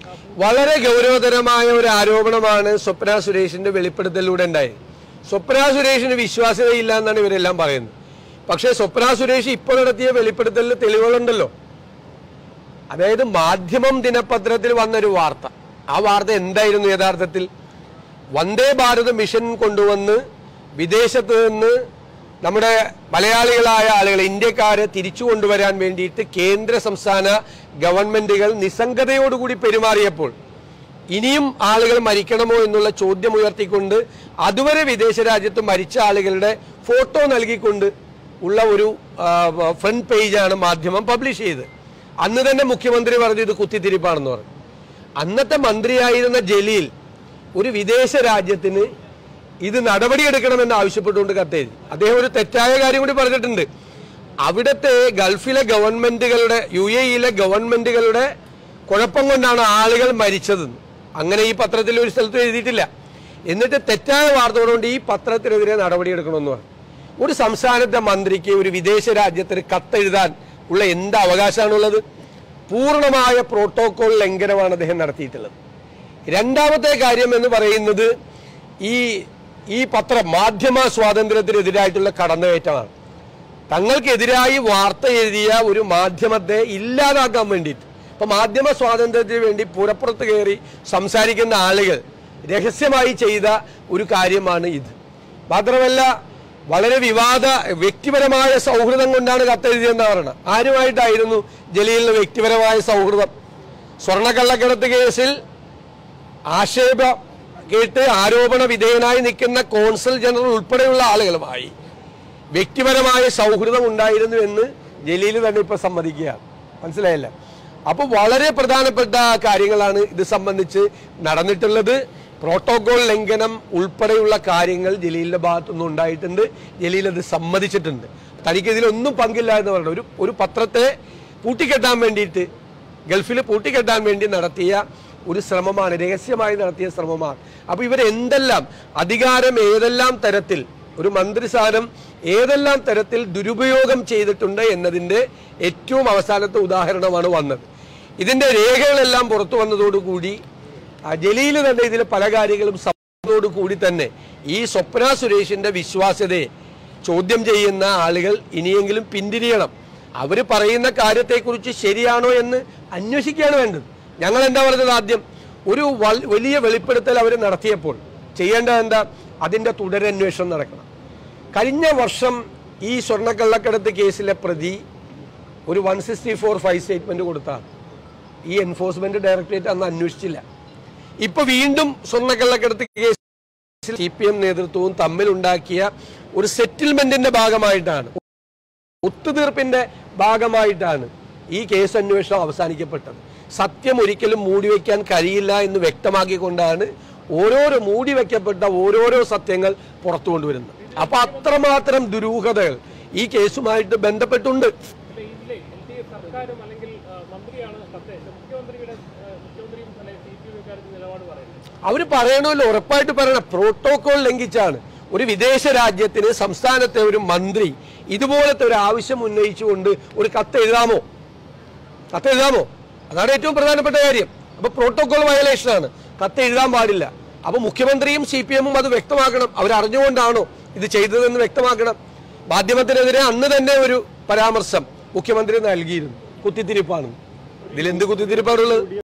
വളരെ ഗൗരവതരമായ ഒരു ആരോപണമാണ് സ്വപ്ന സുരേഷിന്റെ വെളിപ്പെടുത്തലിലൂടെ ഉണ്ടായത് സ്വപ്ന സുരേഷിന് വിശ്വാസ്യതയില്ല എന്നാണ് ഇവരെല്ലാം പറയുന്നത് പക്ഷേ സ്വപ്ന സുരേഷ് ഇപ്പോൾ നടത്തിയ വെളിപ്പെടുത്തലിൽ തെളിവുകളുണ്ടല്ലോ അതായത് മാധ്യമം ദിനപത്രത്തിൽ വന്നൊരു വാർത്ത ആ വാർത്ത എന്തായിരുന്നു യഥാർത്ഥത്തിൽ വന്ദേ ഭാരത് മിഷൻ കൊണ്ടുവന്ന് വിദേശത്ത് നിന്ന് നമ്മുടെ മലയാളികളായ ആളുകൾ ഇന്ത്യക്കാരെ തിരിച്ചു കൊണ്ടുവരാൻ വേണ്ടിയിട്ട് കേന്ദ്ര സംസ്ഥാന ഗവൺമെന്റുകൾ നിസ്സംഗതയോടുകൂടി പെരുമാറിയപ്പോൾ ഇനിയും ആളുകൾ മരിക്കണമോ എന്നുള്ള ചോദ്യം ഉയർത്തിക്കൊണ്ട് അതുവരെ വിദേശ രാജ്യത്ത് മരിച്ച ആളുകളുടെ ഫോട്ടോ നൽകിക്കൊണ്ട് ഉള്ള ഒരു ഫ്രണ്ട് പേജാണ് മാധ്യമം പബ്ലിഷ് ചെയ്തത് അന്ന് തന്നെ മുഖ്യമന്ത്രി പറഞ്ഞു ഇത് കുത്തിത്തിരിപ്പാണെന്ന് പറഞ്ഞു അന്നത്തെ മന്ത്രിയായിരുന്ന ജലീൽ ഒരു വിദേശ രാജ്യത്തിന് ഇത് നടപടിയെടുക്കണമെന്ന് ആവശ്യപ്പെട്ടുകൊണ്ട് കത്തെഴുതി അദ്ദേഹം ഒരു തെറ്റായ കാര്യം കൂടി പറഞ്ഞിട്ടുണ്ട് അവിടുത്തെ ഗൾഫിലെ ഗവൺമെന്റുകളുടെ യു എ ഇയിലെ ഗവൺമെന്റുകളുടെ കുഴപ്പം കൊണ്ടാണ് ആളുകൾ മരിച്ചതെന്ന് അങ്ങനെ ഈ പത്രത്തിൽ ഒരു സ്ഥലത്തും എഴുതിയിട്ടില്ല എന്നിട്ട് തെറ്റായ വാർത്തകളുണ്ട് ഈ പത്രത്തിനെതിരെ നടപടിയെടുക്കണമെന്ന് പറഞ്ഞു ഒരു സംസ്ഥാനത്തെ മന്ത്രിക്ക് ഒരു വിദേശ രാജ്യത്തിന് കത്തെഴുതാൻ ഉള്ള എന്ത് അവകാശമാണുള്ളത് പൂർണ്ണമായ പ്രോട്ടോകോൾ ലംഘനമാണ് അദ്ദേഹം നടത്തിയിട്ടുള്ളത് രണ്ടാമത്തെ കാര്യം എന്ന് പറയുന്നത് ഈ ഈ പത്രം മാധ്യമ സ്വാതന്ത്ര്യത്തിനെതിരായിട്ടുള്ള കടന്നുകയറ്റമാണ് തങ്ങൾക്കെതിരായി വാർത്ത എഴുതിയ ഒരു മാധ്യമത്തെ ഇല്ലാതാക്കാൻ വേണ്ടിയിട്ട് ഇപ്പൊ മാധ്യമ സ്വാതന്ത്ര്യത്തിന് വേണ്ടി പുറപ്പുറത്ത് കയറി സംസാരിക്കുന്ന ആളുകൾ രഹസ്യമായി ചെയ്ത ഒരു കാര്യമാണ് ഇത് മാത്രമല്ല വളരെ വിവാദ വ്യക്തിപരമായ സൗഹൃദം കൊണ്ടാണ് കത്തെഴുതിയെന്ന് പറയണം ആരുമായിട്ടായിരുന്നു ജലീലിന് വ്യക്തിപരമായ സൗഹൃദം സ്വർണ്ണക്കള്ളക്കടത്ത് കേസിൽ ആക്ഷേപ കേട്ട് ആരോപണ വിധേയനായി നിൽക്കുന്ന കോൺസൽ ജനറൽ ഉൾപ്പെടെയുള്ള ആളുകളുമായി വ്യക്തിപരമായ സൗഹൃദം ഉണ്ടായിരുന്നു എന്ന് ജലീൽ തന്നെ ഇപ്പൊ സമ്മതിക്കുകയാണ് മനസ്സിലായില്ല അപ്പൊ വളരെ പ്രധാനപ്പെട്ട കാര്യങ്ങളാണ് ഇത് സംബന്ധിച്ച് നടന്നിട്ടുള്ളത് പ്രോട്ടോകോൾ ലംഘനം ഉൾപ്പെടെയുള്ള കാര്യങ്ങൾ ജലീലിന്റെ ഭാഗത്തുനിന്ന് ഉണ്ടായിട്ടുണ്ട് ജലീൽ അത് സമ്മതിച്ചിട്ടുണ്ട് തനിക്ക് ഇതിലൊന്നും പങ്കില്ല എന്ന് പറഞ്ഞു ഒരു ഒരു പത്രത്തെ പൂട്ടിക്കെട്ടാൻ വേണ്ടിയിട്ട് ഗൾഫിൽ പൂട്ടിക്കെട്ടാൻ വേണ്ടി നടത്തിയ ഒരു ശ്രമമാണ് രഹസ്യമായി നടത്തിയ ശ്രമമാണ് അപ്പൊ ഇവരെന്തെല്ലാം അധികാരം ഏതെല്ലാം തരത്തിൽ ഒരു മന്ത്രിസ്ഥാനം ഏതെല്ലാം തരത്തിൽ ദുരുപയോഗം ചെയ്തിട്ടുണ്ട് എന്നതിന്റെ ഏറ്റവും അവസാനത്തെ ഉദാഹരണമാണ് വന്നത് ഇതിന്റെ രേഖകളെല്ലാം പുറത്തു വന്നതോടുകൂടി ആ ജലീല് തന്നെ ഇതിലെ പല കാര്യങ്ങളും കൂടി തന്നെ ഈ സ്വപ്ന സുരേഷിന്റെ വിശ്വാസ്യതയെ ചോദ്യം ചെയ്യുന്ന ആളുകൾ ഇനിയെങ്കിലും പിന്തിരിയണം അവർ പറയുന്ന കാര്യത്തെക്കുറിച്ച് ശരിയാണോ എന്ന് അന്വേഷിക്കുകയാണ് വേണ്ടത് ഞങ്ങൾ എന്താ പറഞ്ഞത് ആദ്യം ഒരു വൽ- വലിയ വെളിപ്പെടുത്തൽ അവർ നടത്തിയപ്പോൾ ചെയ്യേണ്ടത് എന്താ അതിന്റെ തുടരന്വേഷണം നടക്കണം കഴിഞ്ഞ വർഷം ഈ സ്വർണ്ണക്കള്ളക്കടത്ത് കേസിലെ പ്രതി ഒരു one sixty four five statement കൊടുത്താണ് ഈ എൻഫോഴ്സ്മെന്റ് ഡയറക്ടറേറ്റ് അന്ന് അന്വേഷിച്ചില്ല ഇപ്പൊ വീണ്ടും സ്വർണ്ണക്കള്ളക്കടത്ത് കേസിൽ സി പി എം നേതൃത്വവും തമ്മിലുണ്ടാക്കിയ ഒരു സെറ്റിൽമെന്റിന്റെ ഭാഗമായിട്ടാണ് ഒത്തുതീർപ്പിന്റെ ഭാഗമായിട്ടാണ് ഈ കേസ് അന്വേഷണം അവസാനിക്കപ്പെട്ടത് സത്യം ഒരിക്കലും മൂടിവെക്കാൻ കഴിയില്ല എന്ന് വ്യക്തമാക്കിക്കൊണ്ടാണ് ഓരോരോ മൂടിവെക്കപ്പെട്ട ഓരോരോ സത്യങ്ങൾ പുറത്തു കൊണ്ടുവരുന്നത് അപ്പൊ അത്രമാത്രം ദുരൂഹതകൾ ഈ കേസുമായിട്ട് ബന്ധപ്പെട്ടുണ്ട് ഇല്ല, ഇതിലെ എൽ ഡി എഫ് സർക്കാരും അല്ലെങ്കിൽ ആ, മന്ത്രിയാണ് കത്തയച്ചത് മുഖ്യമന്ത്രിയുടെ ആ, മുഖ്യമന്ത്രിയും അല്ലെങ്കിൽ സി പി എം നിലപാട് പറയുന്നത് അവർ പറയണമല്ലോ ഉറപ്പായിട്ട് പറയണം പ്രോട്ടോകോൾ ലംഘിച്ചാണ് ഒരു വിദേശ രാജ്യത്തിന് സംസ്ഥാനത്തെ ഒരു മന്ത്രി ഇതുപോലത്തെ ഒരു ആവശ്യം ഉന്നയിച്ചുകൊണ്ട് ഒരു കത്ത് എഴുതാമോ കത്ത് എഴുതാമോ അതാണ് ഏറ്റവും പ്രധാനപ്പെട്ട കാര്യം അപ്പൊ പ്രോട്ടോകോൾ വയലേഷൻ ആണ് കത്ത് എഴുതാൻ പാടില്ല അപ്പൊ മുഖ്യമന്ത്രിയും സി പി എമ്മും അത് വ്യക്തമാക്കണം അവരറിഞ്ഞുകൊണ്ടാണോ ഇത് ചെയ്തതെന്ന് വ്യക്തമാക്കണം മാധ്യമത്തിനെതിരെ അന്ന് തന്നെ ഒരു പരാമർശം മുഖ്യമന്ത്രി നൽകിയിരുന്നു കുത്തിത്തിരിപ്പാണ് ഇതിലെന്ത് കുത്തിത്തിരിപ്പാണുള്ളത്